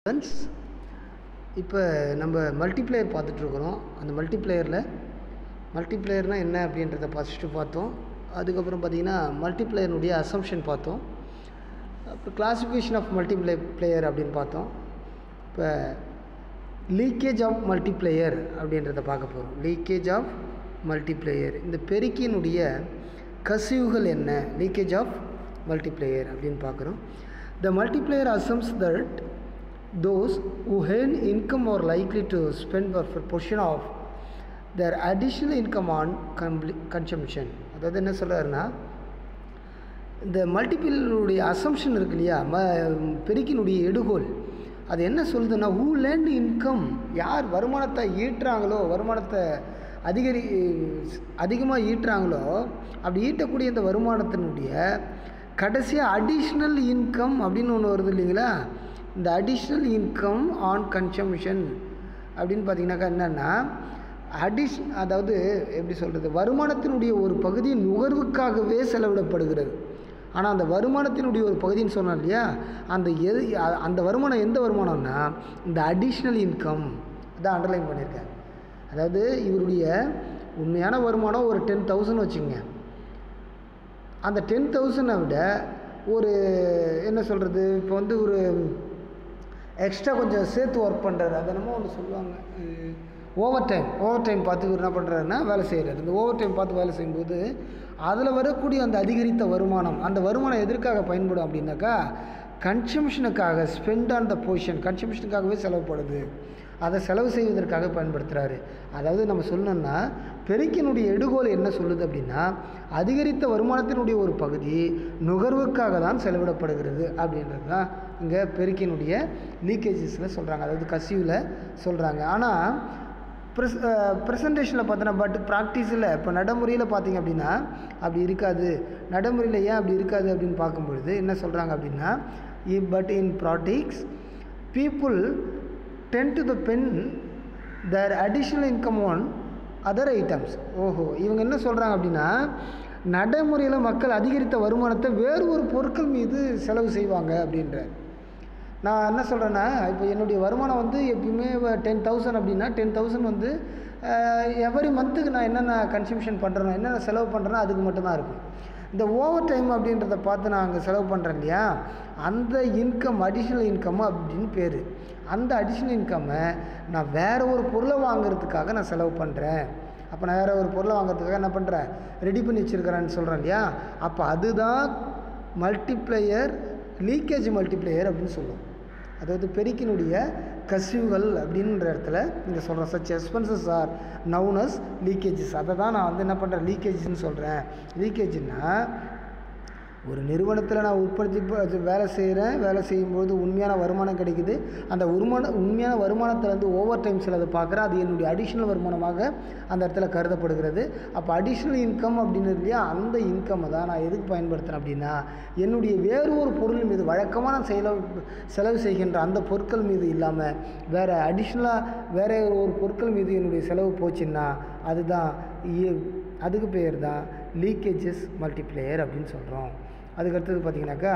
Friends இப்போ நம்ம multiplayer பார்த்துட்ருக்குறோம் அந்த மல்டிப்ளேயரில் மல்டிப்ளேயர்னால் என்ன அப்படின்றத ஃபஸ்ட்டு பார்த்தோம் அதுக்கப்புறம் பார்த்திங்கன்னா மல்டிப்ளேயர்னுடைய அசம்ஷன் பார்த்தோம் அப்புறம் கிளாசிஃபிகேஷன் ஆஃப் மல்டிப்ளே பிளேயர் அப்படின்னு பார்த்தோம் இப்போ லீக்கேஜ் ஆஃப் மல்டிப்ளேயர் அப்படின்றத பார்க்க போகிறோம் லீக்கேஜ் ஆஃப் மல்டிப்ளேயர் இந்த பெருக்கியினுடைய கசிவுகள் என்ன லீக்கேஜ் ஆஃப் மல்டிப்ளேயர் அப்படின்னு பார்க்குறோம் the multiplier assumes that those who earn income are likely to spend a portion of their additional income on consumption அதாவது என்ன சொல்கிறாருன்னா இந்த மல்டிபிளுடைய அசம்ஷன் இருக்கு இல்லையா ம பெருக்கினுடைய எடுகோல் அது என்ன சொல்லுதுன்னா ஹூ லேண்ட் இன்கம் யார் வருமானத்தை ஈட்டுறாங்களோ வருமானத்தை அதிகரி அதிகமாக ஈட்டுறாங்களோ அப்படி ஈட்டக்கூடிய இந்த வருமானத்தினுடைய கடைசியாக அடிஷ்னல் இன்கம் அப்படின்னு ஒன்று வருது இல்லைங்களா இந்த அடிஷ்னல் இன்கம் ஆன் கன்சம்ஷன் அப்படின்னு பார்த்தீங்கன்னாக்கா என்னென்னா அடிஷ் அதாவது எப்படி சொல்கிறது வருமானத்தினுடைய ஒரு பகுதி நுகர்வுக்காகவே செலவிடப்படுகிறது ஆனால் அந்த வருமானத்தினுடைய ஒரு பகுதின்னு சொன்னோம் இல்லையா அந்த எது அந்த வருமானம் எந்த வருமானம்னா இந்த அடிஷ்னல் இன்கம் அதான் அண்டர்லைன் பண்ணியிருக்கேன் அதாவது இவருடைய உண்மையான வருமானம் ஒரு டென் தௌசண்ட் வச்சுங்க அந்த டென் தௌசண்டை விட ஒரு என்ன சொல்கிறது இப்போ வந்து ஒரு எக்ஸ்ட்ரா கொஞ்சம் சேர்த்து ஒர்க் பண்ணுறாரு அது என்னமோ ஒன்று சொல்லுவாங்க ஓவர் டைம் ஓவர் டைம் பார்த்து இவர் என்ன பண்ணுறாருன்னா வேலை செய்கிறாரு இந்த ஓவர் டைம் பார்த்து வேலை செய்யும்போது அதில் வரக்கூடிய அந்த அதிகரித்த வருமானம் அந்த வருமானம் எதற்காக பயன்படும் அப்படின்னாக்கா கன்சம்ஷனுக்காக ஸ்பெண்ட் ஆன் த பொசிஷன் கன்சம்ஷனுக்காகவே செலவுப்படுது அதை செலவு செய்வதற்காக பயன்படுத்துகிறாரு அதாவது நம்ம சொல்லணும்னா பெருக்கினுடைய எடுகோல் என்ன சொல்லுது அப்படின்னா அதிகரித்த வருமானத்தினுடைய ஒரு பகுதி நுகர்வுக்காக தான் செலவிடப்படுகிறது அப்படின்றது தான் இங்கே பெருக்கினுடைய லீக்கேஜஸில் சொல்கிறாங்க அதாவது கசிவில் சொல்கிறாங்க ஆனால் ப்ரெஸ் ப்ரெசன்டேஷனில் பார்த்தோன்னா பட் ப்ராக்டிஸில் இப்போ நடைமுறையில் பார்த்தீங்க அப்படின்னா அப்படி இருக்காது நடைமுறையில் ஏன் அப்படி இருக்காது அப்படின்னு பார்க்கும்பொழுது என்ன சொல்கிறாங்க அப்படின்னா but in practice people tend to the pen their additional income on other items ஓஹோ இவங்க என்ன சொல்கிறாங்க அப்படின்னா நடைமுறையில் மக்கள் அதிகரித்த வருமானத்தை வேறு ஒரு பொருட்கள் மீது செலவு செய்வாங்க அப்படின்ற நான் என்ன சொல்கிறேன்னா இப்போ என்னுடைய வருமானம் வந்து எப்பயுமே டென் தௌசண்ட் அப்படின்னா டென் தௌசண்ட் வந்து எவரி மந்த்துக்கு நான் என்னென்ன கன்சம்ஷன் பண்ணுறேனோ என்னென்ன செலவு பண்ணுறேனோ அதுக்கு மட்டும்தான் இருக்கும் இந்த ஓவர் டைம் அப்படின்றத பார்த்து நான் அங்கே செலவு பண்ணுறேன் இல்லையா அந்த இன்கம் அடிஷ்னல் இன்கம் அப்படின்னு பேர் அந்த அடிஷ்னல் இன்கம்மை நான் வேறு ஒரு பொருளை வாங்குறதுக்காக நான் செலவு பண்ணுறேன் அப்போ நான் வேறு ஒரு பொருளை வாங்குறதுக்காக என்ன பண்ணுறேன் ரெடி பண்ணி வச்சுருக்கிறேன்னு சொல்கிறேன் இல்லையா அப்போ அதுதான் மல்டிப்ளேயர் லீக்கேஜ் மல்டிப்ளேயர் அப்படின்னு சொல்லுவோம் அதாவது பெருக்கினுடைய கசிவுகள் அப்படின்ற இடத்துல இங்கே சொல்கிறேன் such expenses are known as leakages அதை தான் நான் வந்து என்ன பண்ணுறேன் லீக்கேஜஸ்ன்னு சொல்கிறேன் லீக்கேஜ்னா ஒரு நிறுவனத்தில் நான் உற்பத்தி வேலை செய்கிறேன் வேலை செய்யும்போது உண்மையான வருமானம் கிடைக்குது அந்த வருமான உண்மையான வருமானத்தில் வந்து ஓவர் டைம் சிலது பார்க்குறேன் அது என்னுடைய அடிஷ்னல் வருமானமாக அந்த இடத்துல கருதப்படுகிறது அப்போ அடிஷ்னல் இன்கம் அப்படின்னு இல்லையா அந்த இன்கம்மை தான் நான் எதுக்கு பயன்படுத்துகிறேன் அப்படின்னா என்னுடைய வேறு ஒரு பொருள் மீது வழக்கமாக நான் செலவு செலவு செய்கின்ற அந்த பொருட்கள் மீது இல்லாமல் வேறு அடிஷ்னலாக வேறு ஒரு பொருட்கள் மீது என்னுடைய செலவு போச்சுன்னா அதுதான் அதுக்கு பேர் தான் லீக்கேஜஸ் மல்டிப்ளேயர் அப்படின்னு சொல்கிறோம் அதுக்கடுத்தது பார்த்திங்கனாக்கா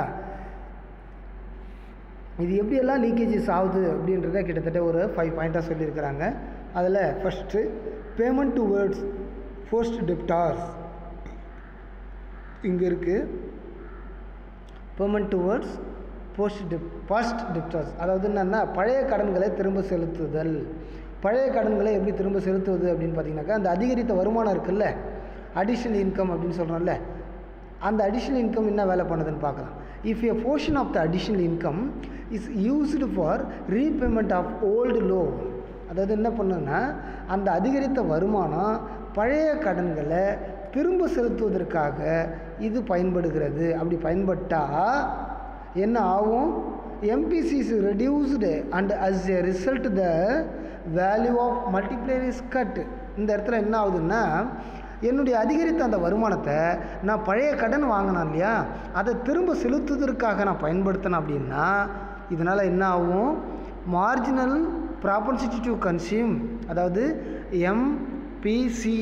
இது எப்படியெல்லாம் லீக்கேஜஸ் ஆகுது அப்படின்றத கிட்டத்தட்ட ஒரு ஃபைவ் பாயிண்ட்டாக சொல்லியிருக்கிறாங்க அதில் first payment towards past debtors இங்கே இருக்குது payment towards past debt past debtors அதாவது என்னென்னா பழைய கடன்களை திரும்ப செலுத்துதல் பழைய கடன்களை எப்படி திரும்ப செலுத்துவது அப்படின்னு பார்த்தீங்கன்னாக்கா அந்த அதிகரித்த வருமானம் இருக்குல்ல அடிஷ்னல் இன்கம் அப்படின்னு சொல்கிறோம்ல அந்த அடிஷ்னல் இன்கம் என்ன வேலை பண்ணுதுன்னு பார்க்கலாம் if a portion of the additional income is used for repayment of old loan அதாவது என்ன பண்ணுன்னா அந்த அதிகரித்த வருமானம் பழைய கடன்களை திரும்ப செலுத்துவதற்காக இது பயன்படுகிறது அப்படி பயன்பட்டால் என்ன ஆகும் MPC is reduced and as a result the value of multiplier is cut இந்த இடத்துல என்ன ஆகுதுன்னா என்னுடைய அதிகரித்த அந்த வருமானத்தை நான் பழைய கடன் வாங்கினேன் இல்லையா அதை திரும்ப செலுத்துவதற்காக நான் பயன்படுத்தினேன் அப்படின்னா இதனால் என்ன ஆகும் மார்ஜினல் ப்ராப்பர்சிட்டி டு கன்சியூம் அதாவது எம்பிசி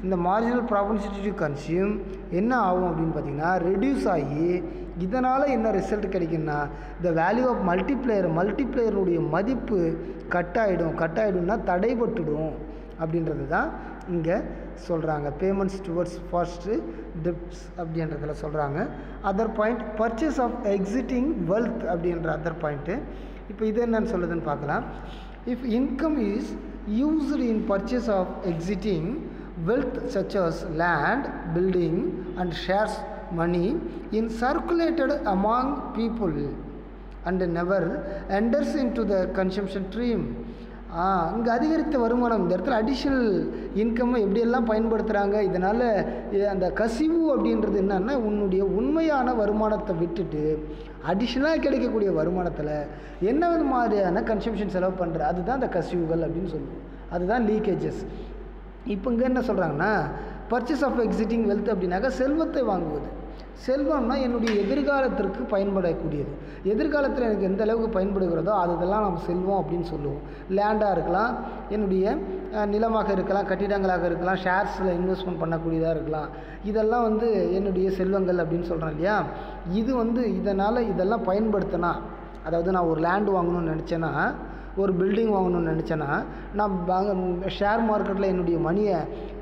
இந்த மார்ஜினல் ப்ராபன்சிட்டி டு கன்சியூம் என்ன ஆகும் அப்படின்னு பார்த்தீங்கன்னா ரெடியூஸ் ஆகி இதனால் என்ன ரிசல்ட் கிடைக்குன்னா இந்த வேல்யூ ஆஃப் மல்டிப்ளேயர் மல்டிப்ளேயருடைய மதிப்பு கட் ஆகிடும் கட் ஆகிடும்னா தடைபட்டுடும் அப்படின்றது தான் இங்கே சொல்கிறாங்க பேமெண்ட்ஸ் டுவர்ட்ஸ் ஃபர்ஸ்ட்டு டிப்ஸ் அப்படின்றதில் சொல்கிறாங்க other point purchase of existing wealth அப்படின்ற அதர் பாயிண்ட்டு இப்போ இது என்னன்னு சொல்லுதுன்னு பார்க்கலாம் if income is used in purchase of existing wealth such as land, building and shares money in circulated among people and never enters into the consumption stream. இங்கே அதிகரித்த வருமானம் இந்த இடத்துல அடிஷ்னல் இன்கம்மை எப்படியெல்லாம் பயன்படுத்துகிறாங்க இதனால் அந்த கசிவு அப்படின்றது என்னன்னா உன்னுடைய உண்மையான வருமானத்தை விட்டுட்டு அடிஷ்னலாக கிடைக்கக்கூடிய வருமானத்தில் என்ன மாதிரியான கன்சம்ஷன் செலவு பண்ணுற அதுதான் அந்த கசிவுகள் அப்படின்னு சொல்லுவோம் அதுதான் லீக்கேஜஸ் இப்போ இங்கே என்ன சொல்கிறாங்கன்னா பர்ச்சேஸ் ஆஃப் எக்ஸிட்டிங் வெல்த் அப்படின்னாக்கா செல்வத்தை வாங்குவது செல்வம்னா என்னுடைய எதிர்காலத்திற்கு பயன்படக்கூடியது எதிர்காலத்தில் எனக்கு எந்த அளவுக்கு பயன்படுகிறதோ அதெல்லாம் நம்ம செல்வம் அப்படின்னு சொல்லுவோம் லேண்டாக இருக்கலாம் என்னுடைய நிலமாக இருக்கலாம் கட்டிடங்களாக இருக்கலாம் ஷேர்ஸில் இன்வெஸ்ட்மெண்ட் பண்ணக்கூடியதாக இருக்கலாம் இதெல்லாம் வந்து என்னுடைய செல்வங்கள் அப்படின்னு சொல்கிறேன் இல்லையா இது வந்து இதனால் இதெல்லாம் பயன்படுத்தினா அதாவது நான் ஒரு லேண்டு வாங்கணும்னு நினச்சேன்னா ஒரு பில்டிங் வாங்கணும்னு நினச்சேன்னா நான் வாங்க ஷேர் மார்க்கெட்டில் என்னுடைய மணியை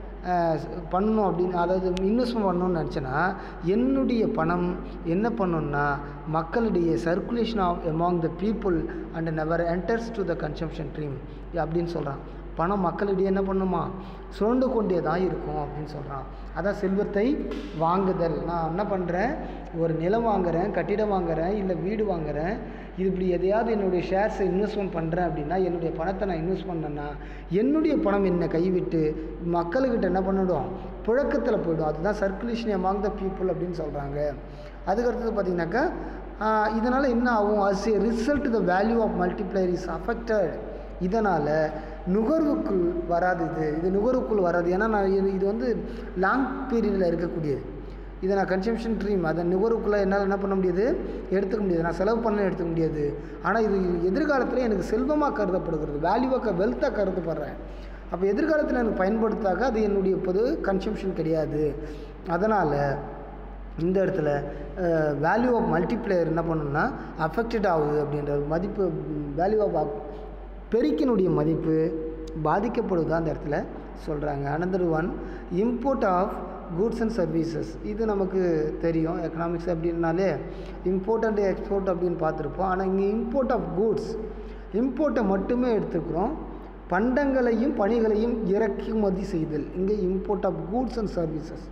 பண்ணணும் அப்படின்னு அதாவது இன்வெஸ்ட்மெண்ட் பண்ணணும்னு நினச்சேன்னா என்னுடைய பணம் என்ன பண்ணணும்னா மக்களிடையே circulation of among the people and never enters to the consumption stream அப்படின்னு சொல்கிறான் பணம் மக்களிடையே என்ன பண்ணுமா சுரண்டு கொண்டே தான் இருக்கும் அப்படின்னு சொல்கிறான் அதான் செல்வத்தை வாங்குதல் நான் என்ன பண்ணுறேன் ஒரு நிலம் வாங்குகிறேன் கட்டிடம் வாங்குகிறேன் இல்லை வீடு வாங்குகிறேன் இது இப்படி எதையாவது என்னுடைய ஷேர்ஸை இன்வெஸ்ட்மெண்ட் பண்ணுறேன் அப்படின்னா என்னுடைய பணத்தை நான் இன்வெஸ்ட் பண்ணேன்னா என்னுடைய பணம் என்னை கைவிட்டு மக்கள்கிட்ட என்ன பண்ணிடும் புழக்கத்தில் போயிடும் அதுதான் சர்க்குலேஷன் அமாங் த பீப்புள் அப்படின்னு சொல்கிறாங்க அதுக்கடுத்தது பார்த்திங்கனாக்கா இதனால் என்ன ஆகும் as a result the value of multiplier is affected இதனால் நுகர்வுக்குள் வராது இது இது நுகர்வுக்குள் வராது ஏன்னா நான் இது இது வந்து லாங் பீரியடில் இருக்கக்கூடியது இதை நான் கன்சம்ஷன் ட்ரீம் அதை நுகர்வுக்குள்ளே என்னால் என்ன பண்ண முடியாது எடுத்துக்க முடியாது நான் செலவு பண்ண எடுத்துக்க முடியாது ஆனால் இது எதிர்காலத்தில் எனக்கு செல்வமாக கருதப்படுகிறது வேல்யூவாக வெல்த்தாக கருதப்படுறேன் அப்போ எதிர்காலத்தில் எனக்கு பயன்படுத்தாக அது என்னுடைய பொது கன்சம்ஷன் கிடையாது அதனால் இந்த இடத்துல வேல்யூ ஆஃப் மல்டிப்ளேயர் என்ன பண்ணணும்னா அஃபெக்டட் ஆகுது அப்படின்ற மதிப்பு வேல்யூ ஆஃப் பெருக்கினுடைய மதிப்பு பாதிக்கப்படுதா அந்த இடத்துல சொல்கிறாங்க another one import of goods and services இது நமக்கு தெரியும் எக்கனாமிக்ஸ் அப்படின்னாலே இம்போர்ட் அண்ட் எக்ஸ்போர்ட் அப்படின்னு பார்த்துருப்போம் ஆனால் இங்கே இம்போர்ட் ஆஃப் கூட்ஸ் இம்போர்ட்டை மட்டுமே எடுத்துக்கிறோம் பண்டங்களையும் பணிகளையும் இறக்குமதி செய்தல் இங்கே import of goods and services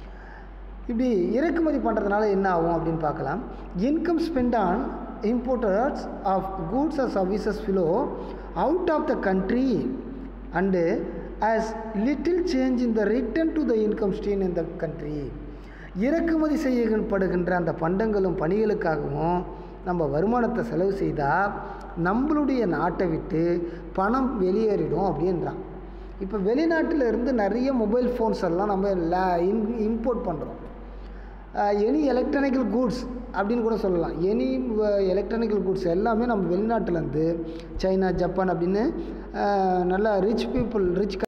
இப்படி இறக்குமதி பண்ணுறதுனால என்ன ஆகும் அப்படின்னு பார்க்கலாம் income spend on importers of goods or services flow out of the country and as little change in the return to the income stream in the country இறக்குமதி செய்யப்படுகின்ற அந்த பண்டங்களும் பணிகளுக்காகவும் நம்ம வருமானத்தை செலவு செய்தால் நம்மளுடைய நாட்டை விட்டு பணம் வெளியேறிடும் அப்படின்றான் இப்போ வெளிநாட்டில் இருந்து நிறைய மொபைல் ஃபோன்ஸ் எல்லாம் நம்ம லே இன் இம்போர்ட் பண்ணுறோம் எனி எலக்ட்ரானிக்கல் கூட்ஸ் அப்படின்னு கூட சொல்லலாம் எனி எலக்ட்ரானிக்கல் கூட்ஸ் எல்லாமே நம்ம வெளிநாட்டிலேருந்து சைனா ஜப்பான் அப்படின்னு நல்லா ரிச் பீப்புள் ரிச்